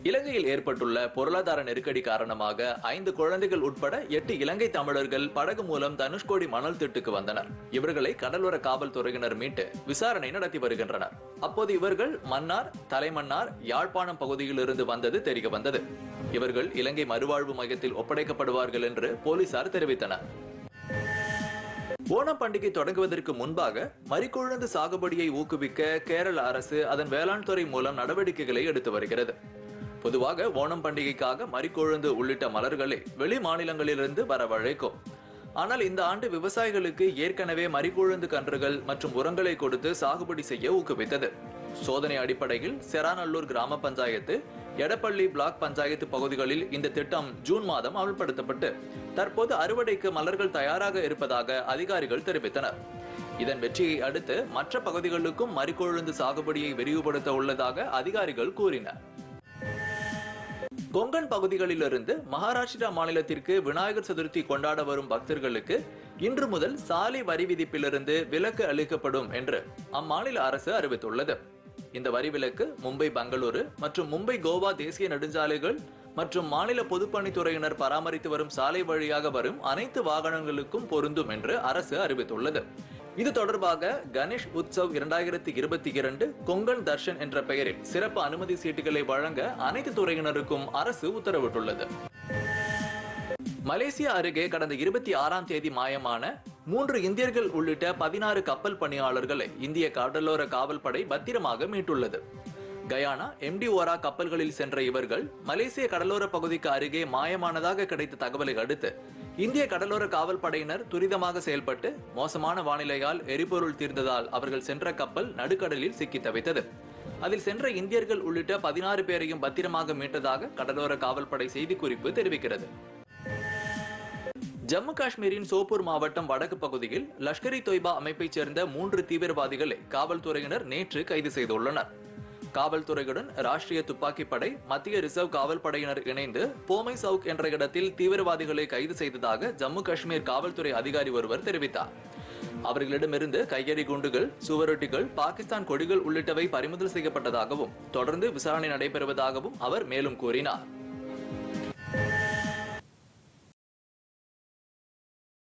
இலங்கையில் ஏற்பட்டுள்ள பொருளாதார நெருக்கடி காரணமாக ஐந்து குழந்தைகள் உட்பட எட்டு இலங்கை தமிழர்கள் படகு மூலம் தனுஷ்கோடி மணல் திட்டுக்கு வந்தனர் இவர்களை கடலோர காவல்துறையினர் மீட்டு விசாரணை நடத்தி வருகின்றனர் அப்போது இவர்கள் மன்னார் தலைமன்னார் யாழ்ப்பாணம் பகுதியிலிருந்து வந்தது தெரிய வந்தது இவர்கள் இலங்கை மறுவாழ்வு மையத்தில் ஒப்படைக்கப்படுவார்கள் என்று போலீசார் தெரிவித்தனர் ஓணம் பண்டிகை தொடங்குவதற்கு முன்பாக மறிக்குழுந்து சாகுபடியை ஊக்குவிக்க கேரள அரசு அதன் வேளாண் துறை மூலம் நடவடிக்கைகளை எடுத்து வருகிறது பொதுவாக ஓணம் பண்டிகைக்காக மறிக்கொழுந்து உள்ளிட்ட மலர்களை வெளி மாநிலங்களிலிருந்து வரவழைக்கும் ஆனால் இந்த ஆண்டு விவசாயிகளுக்கு ஏற்கனவே மறிக்கொழுந்து கன்றுகள் மற்றும் உரங்களை கொடுத்து சாகுபடி செய்ய ஊக்குவித்தது சோதனை அடிப்படையில் செராநல்லூர் கிராம பஞ்சாயத்து எடப்பள்ளி பிளாக் பஞ்சாயத்து பகுதிகளில் இந்த திட்டம் ஜூன் மாதம் அமல்படுத்தப்பட்டு தற்போது அறுவடைக்கு மலர்கள் தயாராக இருப்பதாக அதிகாரிகள் தெரிவித்தனர் இதன் வெற்றியை அடுத்து மற்ற பகுதிகளுக்கும் மறிக்கொழுந்து சாகுபடியை விரிவுபடுத்த உள்ளதாக அதிகாரிகள் கூறினர் கொங்கன் பகுதிகளிலிருந்து மகாராஷ்டிரா மாநிலத்திற்கு விநாயகர் சதுர்த்தி கொண்டாட வரும் பக்தர்களுக்கு இன்று முதல் சாலை வரி விதிப்பிலிருந்து விலக்கு அளிக்கப்படும் என்று அம்மாநில அரசு அறிவித்துள்ளது இந்த வரி விலக்கு மும்பை பெங்களூரு மற்றும் மும்பை கோவா தேசிய நெடுஞ்சாலைகள் மற்றும் மாநில பொதுப்பணித்துறையினர் பராமரித்து வரும் சாலை வழியாக வரும் அனைத்து வாகனங்களுக்கும் பொருந்தும் என்று அரசு அறிவித்துள்ளது இது தொடர்பாக கணேஷ் உத்சவ் இரண்டாயிரத்தி இருபத்தி இரண்டு கொங்கன் தர்ஷன் என்ற பெயரில் சிறப்பு அனுமதி சீட்டுகளை வழங்க அனைத்து துறையினருக்கும் அரசு உத்தரவிட்டுள்ளது மலேசியா அருகே கடந்த இருபத்தி ஆறாம் தேதி மாயமான மூன்று இந்தியர்கள் உள்ளிட்ட பதினாறு கப்பல் பணியாளர்களை இந்திய கடலோர காவல்படை பத்திரமாக மீட்டுள்ளது கயானா எம்டி ஓரா கப்பல்களில் சென்ற இவர்கள் மலேசிய கடலோர பகுதிக்கு அருகே மாயமானதாக கிடைத்த தகவலை அடுத்து இந்திய கடலோர காவல் படையினர் துரிதமாக செயல்பட்டு மோசமான வானிலையால் எரிபொருள் தீர்ந்ததால் அவர்கள் சென்ற கப்பல் நடுக்கடலில் சிக்கி தவித்தது அதில் சென்ற இந்தியர்கள் உள்ளிட்ட பதினாறு பேரையும் பத்திரமாக மீட்டதாக கடலோர காவல்படை செய்திக்குறிப்பு தெரிவிக்கிறது ஜம்மு காஷ்மீரின் சோப்பூர் மாவட்டம் வடக்கு பகுதியில் லஷ்கர் இ தொய்பா அமைப்பைச் சேர்ந்த மூன்று தீவிரவாதிகளை காவல்துறையினர் நேற்று கைது செய்துள்ளனர் காவல்துறையுடன் ராஷ்டிரிய துப்பாக்கிப் படை மத்திய ரிசர்வ் காவல் படையினர் இணைந்து போமை சவுக் என்ற இடத்தில் தீவிரவாதிகளை கைது செய்ததாக ஜம்மு காஷ்மீர் காவல்துறை அதிகாரி ஒருவர் தெரிவித்தார் அவர்களிடமிருந்து கையெறி குண்டுகள் சுவரொட்டிகள் பாகிஸ்தான் கொடிகள் உள்ளிட்டவை பறிமுதல் செய்யப்பட்டதாகவும் தொடர்ந்து விசாரணை நடைபெறுவதாகவும் அவர் மேலும் கூறினார்